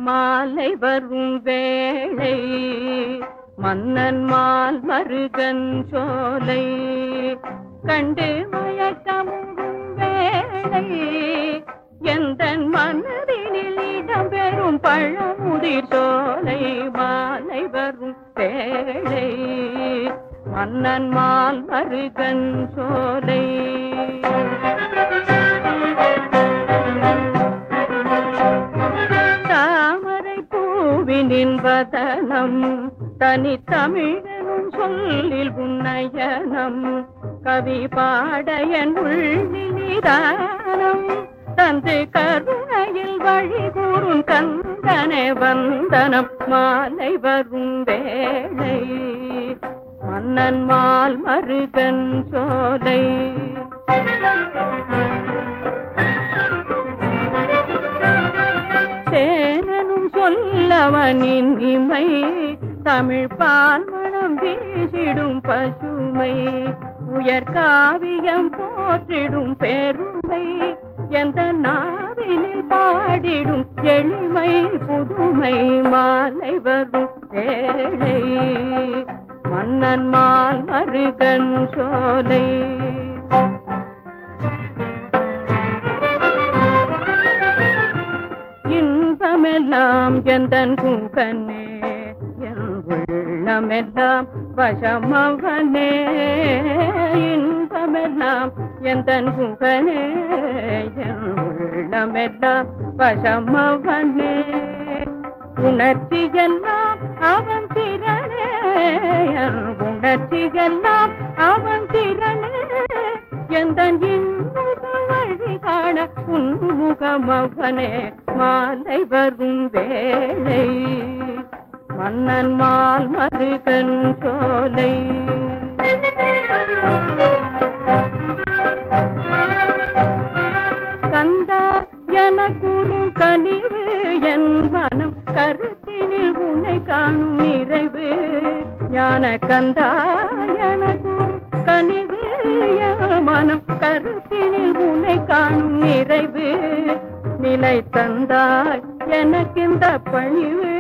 மாலை வரும் வேளை மன்னன் மால் மருகன் சோலை கண்டு மயக்கமுறும் வேளை எந்த மனதினில் இடம்பெறும் பழமுதிர் சோலை மாலை வரும் வேளை மன்னன் மால் மருகன் சோலை தாமரை பூவினின் வதனம் தனி தமிழனும் சொல்லில் உன்னயனம் கவி பாடையன் உள்ளிதானம் தந்து கருணையில் வழி கூறும் கந்தனை வந்தனம் மாலை வரும் வேளை மன்னன் மால் மருகன் சோலை சேனனும் சொல்லவனின் இமை தமிழ் பால் மனம் வீசிடும் பசுமை உயர் காவியம் போற்றிடும் பெருமை எந்த நாவினில் பாடிடும் எளிமை புதுமை மாலை வரும் வேளை மன்னன் மால் மருகன் சோலை இன்பமெல்லாம் எந்தன் குகனே என் உள்ளமெல்லாம் வசமவனே இன்பமெல்லாம் எந்தன் குகனே என் உள்ளமெல்லாம் வசமவனே உணர்ச்சியெல்லாம் அவன் திறனே என் உணர்ச்சியெல்லாம் அவன் திறனே எந்த இன்புக வழி காண உன்முகமவனே மாலை வரும் வேளை மன்னன் மால் மருகன் சோலை கந்தா எனக்குறு கனிவு என் மனம் கருத்தினில் உன்னை காணும் நிறைவு ஞான கந்தா எனக்குறு கனிவு என் மனம் கருத்தினில் உன்னை காணும் நிறைவு நிலை தந்தாய் எனக்கு இந்த பணிவு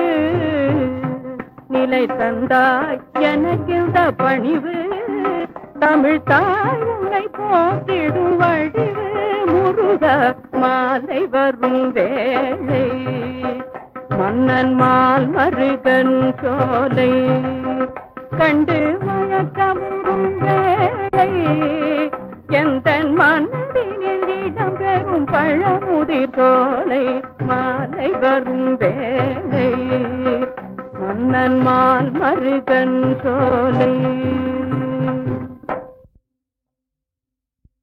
நிலை தந்தாய் எனக்கு இந்த பணிவு தமிழ் தாய் உன்னை போற்றிடும் வடிவு முருக மாலை வரும் வேளை மன்னன் மால் மருகன் சோலை கண்டு மயக்கமுறும் வேளை எந்த மனதினில் இடம்பெறும் பழமுதிர் சோலை மாலை வரும் வேளை மன்னன் மால் மருகன் சோலை